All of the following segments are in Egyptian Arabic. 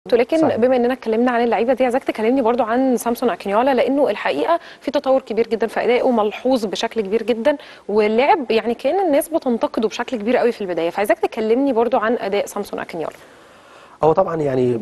ولكن صحيح. بما اننا اتكلمنا عن اللعيبه دي عايزاك تكلمني برضو عن سامسون اكينيولا لانه الحقيقه في تطور كبير جدا في ادائه ملحوظ بشكل كبير جدا واللعب يعني كان الناس بتنتقده بشكل كبير قوي في البدايه فعايزاك تكلمني برضو عن اداء سامسون اكينيولا هو طبعا يعني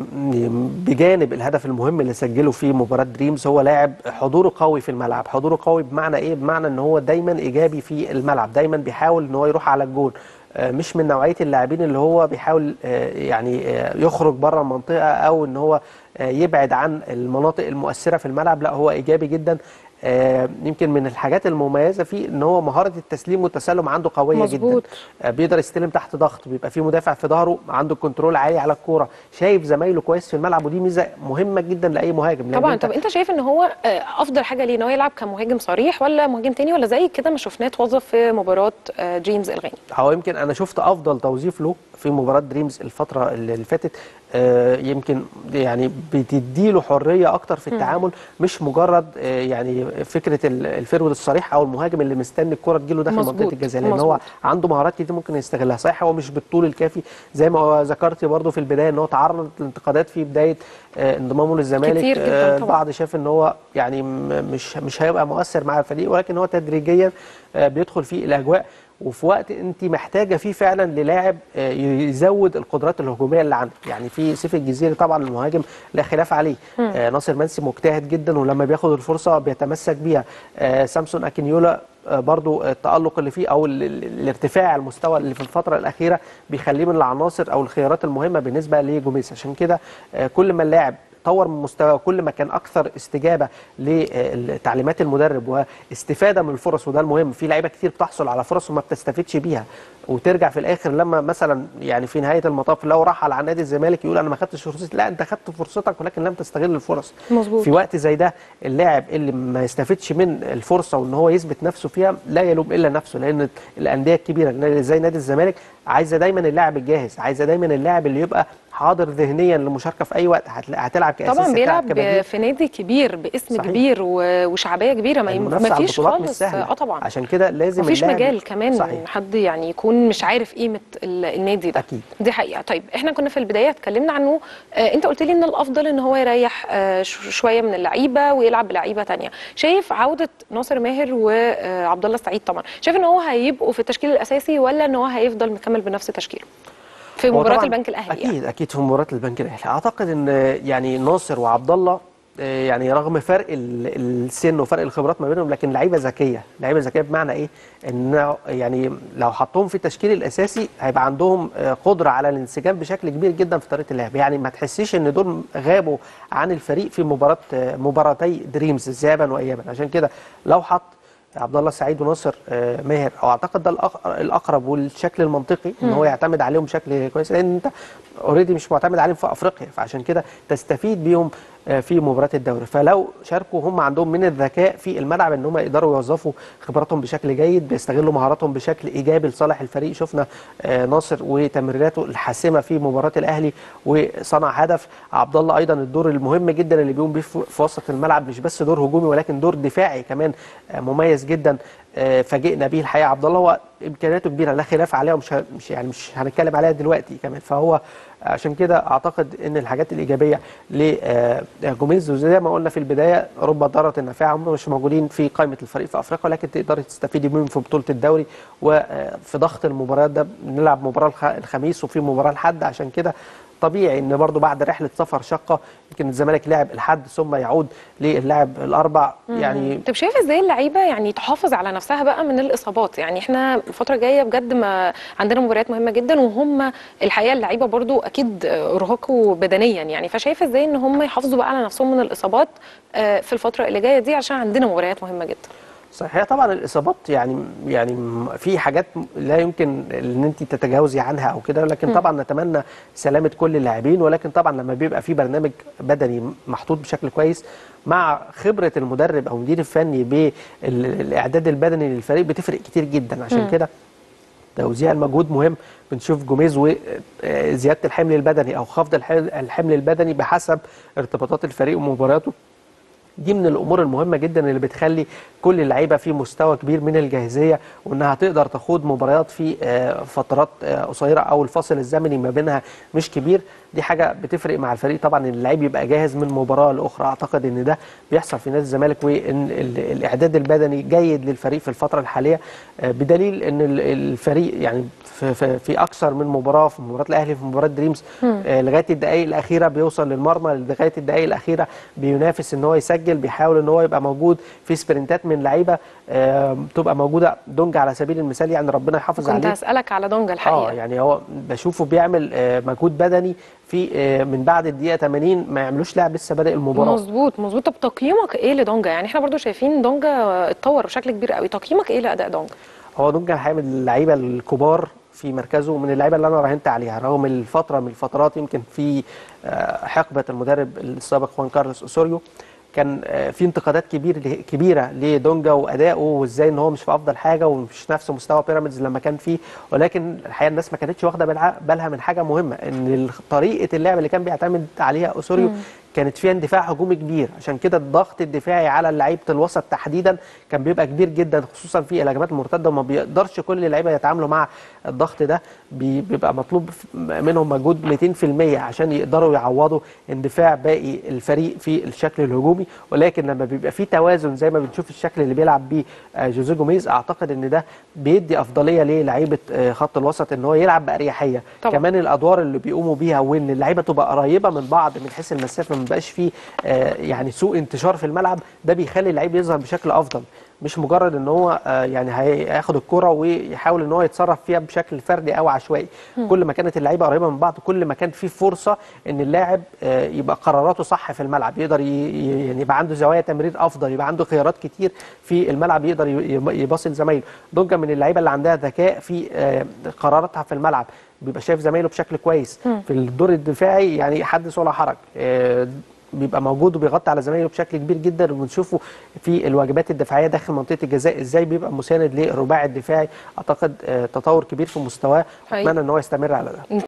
بجانب الهدف المهم اللي سجله في مباراه دريمز هو لاعب حضوره قوي في الملعب حضوره قوي بمعنى ايه بمعنى ان هو دايما ايجابي في الملعب دايما بيحاول ان هو يروح على الجون آه، مش من نوعيه اللاعبين اللي هو بيحاول آه، يعني آه، يخرج بره المنطقه او ان هو آه، يبعد عن المناطق المؤثره في الملعب لا هو ايجابي جدا آه، يمكن من الحاجات المميزه فيه ان هو مهاره التسليم والتسلم عنده قويه مظبوط. جدا آه، بيقدر يستلم تحت ضغط بيبقى في مدافع في ظهره عنده كنترول عالي على الكوره شايف زمايله كويس في الملعب ودي ميزه مهمه جدا لاي مهاجم لأن طبعا أنت طب انت شايف ان هو آه، افضل حاجه ليه ان هو يلعب كمهاجم صريح ولا مهاجم تاني ولا زي كده ما شفناه توظف في مباراه آه، جيمس الغاني هو يمكن انا شفت افضل توظيف له في مباراه دريمز الفتره اللي اللي فاتت آه، يمكن يعني بتديله حريه اكتر في التعامل مش مجرد آه، يعني فكره ال- الفيرود الصريح او المهاجم اللي مستني الكره تجيله داخل مظبوط، منطقه الجزاء لان هو مظبوط. عنده مهارات كتير ممكن يستغلها صحيح هو مش بالطول الكافي زي ما ذكرت برضو في البدايه ان هو تعرض لانتقادات في بدايه آه، انضمامه للزمالك كتير جداً آه، طبعاً. البعض شاف ان هو يعني م- مش مش هيبقى مؤثر مع الفريق ولكن هو تدريجيا آه، بيدخل في الاجواء وفي وقت انت محتاجه فيه فعلا للاعب آه، يزود القدرات الهجوميه اللي عنده يعني في سيف الجزيري طبعا المهاجم لا خلاف عليه آه، ناصر منسي مجتهد جدا ولما بياخد الفرصه بيتمسك بيها آه، سامسون اكينيولا آه، برضو التألق اللي فيه او ال- ال- الارتفاع المستوى اللي في الفتره الاخيره بيخليه من العناصر او الخيارات المهمه بالنسبه لجوميز عشان كده آه، كل ما اللاعب طور من مستواه كل ما كان اكثر استجابه لتعليمات المدرب واستفاده من الفرص وده المهم في لعيبه كتير بتحصل على فرص وما بتستفيدش بيها وترجع في الاخر لما مثلا يعني في نهايه المطاف لو رحل عن نادي الزمالك يقول انا ما خدتش فرصتي لا انت خدت فرصتك ولكن لم تستغل الفرص مظبوط. في وقت زي ده اللاعب اللي ما يستفدش من الفرصه وان هو يثبت نفسه فيها لا يلوم الا نفسه لان الانديه الكبيره زي نادي الزمالك عايزه دايما اللاعب الجاهز عايزه دايما اللاعب اللي يبقى حاضر ذهنيا للمشاركه في اي وقت هتلا- هتلعب كاساسي طبعا هتلعب بيلعب كبديل. في نادي كبير باسم صحيح. كبير و- وشعبيه كبيره ما, يم- المنافسه ما على فيش البطولات مش خالص سهله اه طبعا عشان كده لازم مفيش اللاعب- مجال كمان صحيح حد يعني يكون مش عارف قيمه ال- النادي ده أكيد. دي حقيقه طيب احنا كنا في البدايه اتكلمنا عنه آه انت قلت لي ان الافضل ان هو يريح آه ش- شويه من اللعيبه ويلعب بلعيبه تانية شايف عوده ناصر ماهر وعبد الله السعيد طبعا شايف ان هو هيبقوا في التشكيل الاساسي ولا ان هو هيفضل مكمل بنفس تشكيله في هو مباراه طبعاً البنك الاهلي اكيد يعني. اكيد في مباراه البنك الاهلي اعتقد ان يعني ناصر وعبد الله آه، يعني رغم فرق ال- السن وفرق الخبرات ما بينهم لكن لعيبه ذكيه لعيبه ذكيه بمعنى ايه ان يعني لو حطهم في التشكيل الاساسي هيبقى عندهم آه، قدره على الانسجام بشكل كبير جدا في طريقه اللعب يعني ما تحسيش ان دول غابوا عن الفريق في مباراه آه، مباراتي دريمز ذهابا وايابا عشان كده لو حط عبد الله السعيد وناصر آه، ماهر او اعتقد ده الأق- الاقرب والشكل المنطقي ان هو يعتمد عليهم بشكل كويس لان انت اوريدي مش معتمد عليهم في افريقيا فعشان كده تستفيد بيهم آه، في مباراه الدوري فلو شاركوا هم عندهم من الذكاء في الملعب ان هم يقدروا يوظفوا خبراتهم بشكل جيد بيستغلوا مهاراتهم بشكل ايجابي لصالح الفريق شفنا آه، ناصر وتمريراته الحاسمه في مباراه الاهلي وصنع هدف عبد الله ايضا الدور المهم جدا اللي بيقوم بيه في في وسط الملعب مش بس دور هجومي ولكن دور دفاعي كمان آه، مميز جدا آه، فاجئنا بيه الحقيقه عبد الله هو امكانياته كبيره لا خلاف عليها ومش ه- مش يعني مش هنتكلم عليها دلوقتي كمان فهو عشان كده اعتقد ان الحاجات الايجابيه لجوميز وزي ما قلنا في البدايه رب ضاره نافعه هم مش موجودين في قائمه الفريق في افريقيا ولكن تقدري تستفيدي منهم في بطوله الدوري وفي ضغط المباريات ده بنلعب مباراه الخ- الخميس وفي مباراه الحد عشان كده طبيعي ان برضو بعد رحله سفر شاقه يمكن الزمالك لعب الحد ثم يعود للعب الاربع يعني طب شايف ازاي اللعيبه يعني تحافظ على نفسها بقى من الاصابات يعني احنا الفتره الجايه بجد ما عندنا مباريات مهمه جدا وهم الحقيقه اللعيبه برضو اكيد ارهقوا بدنيا يعني فشايف ازاي ان هم يحافظوا بقى على نفسهم من الاصابات آه، في الفتره اللي جايه دي عشان عندنا مباريات مهمه جدا صحيح هي طبعا الاصابات يعني يعني م- في حاجات لا يمكن ان انت تتجاوزي عنها او كده لكن طبعا نتمنى سلامه كل اللاعبين ولكن طبعا لما بيبقى في برنامج بدني محطوط بشكل كويس مع خبره المدرب او المدير الفني بالاعداد البدني للفريق بتفرق كتير جدا عشان كده توزيع المجهود مهم بنشوف جوميز وزياده الحمل البدني او خفض الحمل الحمل البدني بحسب ارتباطات الفريق ومبارياته دي من الامور المهمه جدا اللي بتخلي كل اللعيبه في مستوى كبير من الجاهزيه وانها تقدر تخوض مباريات في آه، فترات آه، قصيره او الفاصل الزمني ما بينها مش كبير دي حاجه بتفرق مع الفريق طبعا ان اللعيب يبقى جاهز من مباراه لاخرى اعتقد ان ده بيحصل في نادي الزمالك وان ال- الاعداد البدني جيد للفريق في الفتره الحاليه آه، بدليل ان ال- الفريق يعني في, في, في اكثر من مباراه في مباراه الاهلي في مباراه دريمز آه، لغايه الدقائق الاخيره بيوصل للمرمى لغايه الدقائق الاخيره بينافس ان هو يسجل بيحاول ان هو يبقى موجود في سبرنتات من لعيبه آه، تبقى موجوده دونج على سبيل المثال يعني ربنا يحافظ كنت عليه هسالك على دونجا الحقيقه اه يعني هو بشوفه بيعمل آه، مجهود بدني في آه، من بعد الدقيقه 80 ما يعملوش لاعب لسه بادئ المباراه مظبوط مظبوط طب تقييمك ايه لدونجا يعني احنا برضو شايفين دونجا اتطور بشكل كبير قوي تقييمك ايه لاداء دونجا هو دونجا الحقيقه من اللعيبه الكبار في مركزه ومن اللعيبه اللي انا راهنت عليها رغم الفتره من الفترات يمكن في آه، حقبه المدرب السابق خوان كارلوس اوسوريو كان آه، في انتقادات كبير كبيره لدونجا وادائه وازاي ان هو مش في افضل حاجه ومش نفس مستوى بيراميدز لما كان فيه ولكن الحقيقه الناس ما كانتش واخده بالع- بالها من حاجه مهمه ان ال- طريقه اللعب اللي كان بيعتمد عليها اوسوريو كانت فيها اندفاع هجومي كبير عشان كده الضغط الدفاعي على لعيبه الوسط تحديدا كان بيبقى كبير جدا خصوصا في الهجمات المرتده وما بيقدرش كل اللعيبه يتعاملوا مع الضغط ده بي- بيبقى مطلوب منهم مجهود 200% عشان يقدروا يعوضوا اندفاع باقي الفريق في الشكل الهجومي ولكن لما بيبقى في توازن زي ما بنشوف الشكل اللي بيلعب بيه آه، جوزيه جوميز اعتقد ان ده بيدي افضليه للعيبه آه، خط الوسط ان هو يلعب باريحيه طبعا. كمان الادوار اللي بيقوموا بيها وان اللعيبه تبقى قريبه من بعض من حيث المسافه ما بيبقاش فيه آه، يعني سوء انتشار في الملعب ده بيخلي اللعيب يظهر بشكل افضل مش مجرد ان هو آه، يعني هياخد الكره ويحاول ان هو يتصرف فيها بشكل فردي او عشوائي كل ما كانت اللعيبه قريبه من بعض كل ما كان في فرصه ان اللاعب آه، يبقى قراراته صح في الملعب يقدر ي- ي- يعني يبقى عنده زوايا تمرير افضل يبقى عنده خيارات كتير في الملعب يقدر ي- ي- يباصي لزمايله دونجا من اللعيبه اللي عندها ذكاء في آه، قراراتها في الملعب بيبقى شايف زمايله بشكل كويس في الدور الدفاعي يعني حدث ولا حرج آه، بيبقى موجود وبيغطي على زمايله بشكل كبير جدا وبنشوفه في الواجبات الدفاعيه داخل منطقه الجزاء ازاي بيبقى مساند للرباعي الدفاعي اعتقد آه، تطور كبير في مستواه حقيقي. اتمنى ان هو يستمر على ده